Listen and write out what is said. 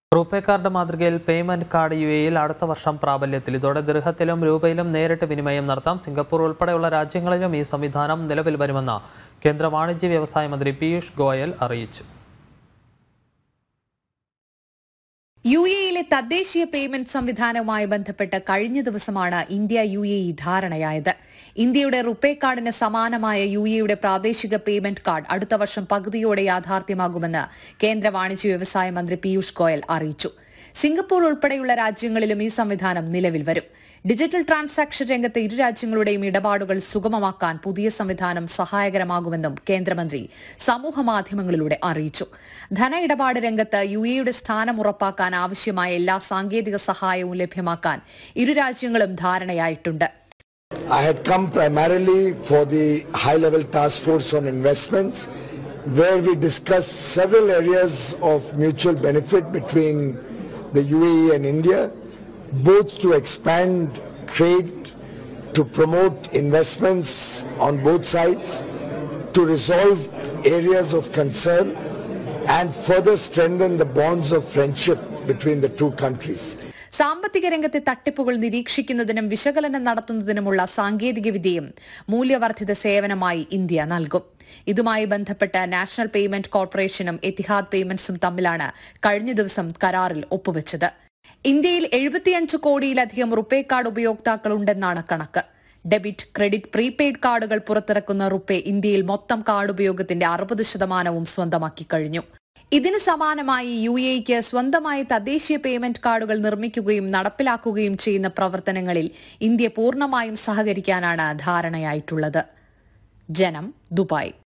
RuPay card മാതൃകയിൽ payment card U എയിൽ അടുത്ത വർഷം പ്രാബല്യത്തിൽ ഇതോടെ ദൃഹത്തിലും രൂപയിലും നേരിട്ട് വിനിമയം നടത്താം സിംഗപ്പൂർ ഉൾപ്പെടെയുള്ള രാജ്യങ്ങളിലും ഈ സംവിധാനം നിലവിൽ വരുമെന്ന് കേന്ദ്ര വാണിജ്യ വ്യവസായ മന്ത്രി പീയൂഷ് ഗോയൽ അറിയിച്ചു യു എയിലെ തദ്ദേശീയ പേയ്മെന്റ് സംവിധാനവുമായി ബന്ധപ്പെട്ട് കഴിഞ്ഞ ദിവസമാണ് ഇന്ത്യ യു എ ഇ ധാരണയായത് ഇന്ത്യയുടെ റുപേ കാർഡിന് സമാനമായ യു എയുടെ പ്രാദേശിക പേയ്മെന്റ് കാർഡ് അടുത്ത വർഷം പകുതിയോടെ യാഥാർത്ഥ്യമാകുമെന്ന് കേന്ദ്ര വാണിജ്യ വ്യവസായ മന്ത്രി പീയൂഷ് ഗോയൽ അറിയിച്ചു സിംഗപ്പൂർ ഉൾപ്പെടെയുള്ള രാജ്യങ്ങളിലും ഈ സംവിധാനം നിലവിൽ വരും ഡിജിറ്റൽ ട്രാൻസാക്ഷൻ രംഗത്തെ ഇരു രാജ്യങ്ങളുടെയും ഇടപാടുകൾ സുഗമമാക്കാൻ പുതിയ സംവിധാനം സഹായകരമാകുമെന്നും കേന്ദ്രമന്ത്രി സമൂഹമാധ്യമങ്ങളിലൂടെ അറിയിച്ചു ധന ഇടപാട് രംഗത്ത് യു എയുടെ സ്ഥാനം ഉറപ്പാക്കാൻ ആവശ്യമായ എല്ലാ സാങ്കേതിക സഹായവും ലഭ്യമാക്കാൻ ഇരു രാജ്യങ്ങളും ധാരണയായിട്ടുണ്ട് I had come primarily for the high level task force on investments, where we discussed several areas of mutual benefit between the UAE and India, both to expand trade, to promote investments on both sides, to resolve areas of concern, and further strengthen the bonds of friendship between the two countries. സാമ്പത്തിക രംഗത്തെ തട്ടിപ്പുകൾ നിരീക്ഷിക്കുന്നതിനും വിശകലനം നടത്തുന്നതിനുമുള്ള സാങ്കേതിക വിദ്യയും മൂല്യവർദ്ധിത സേവനമായി India നൽകും ഇതുമായി ബന്ധപ്പെട്ട് നാഷണൽ പേയ്മെന്റ് കോർപ്പറേഷനും എത്തിഹാദ് പേയ്മെന്റ്സും തമ്മിലാണ് കഴിഞ്ഞ ദിവസം കരാറിൽ ഒപ്പുവെച്ചത് ഇന്ത്യയിൽ എഴുപത്തിയഞ്ച് കോടിയിലധികം റുപേ കാർഡ് ഉപയോക്താക്കളുണ്ടെന്നാണ് കണക്ക് ഡെബിറ്റ് ക്രെഡിറ്റ് പ്രീപെയ്ഡ് കാർഡുകൾ പുറത്തിറക്കുന്ന റുപേ ഇന്ത്യയിൽ മൊത്തം കാർഡ് ഉപയോഗത്തിന്റെ അറുപത് ശതമാനവും സ്വന്തമാക്കി കഴിഞ്ഞു ഇതിന് സമാനമായി യു എക്ക് സ്വന്തമായി തദ്ദേശീയ പേയ്മെന്റ് കാർഡുകൾ നിർമ്മിക്കുകയും നടപ്പിലാക്കുകയും ചെയ്യുന്ന പ്രവർത്തനങ്ങളിൽ ഇന്ത്യ പൂർണ്ണമായും സഹകരിക്കാനാണ് ധാരണയായിട്ടുള്ളത് ജനം ദുബായ്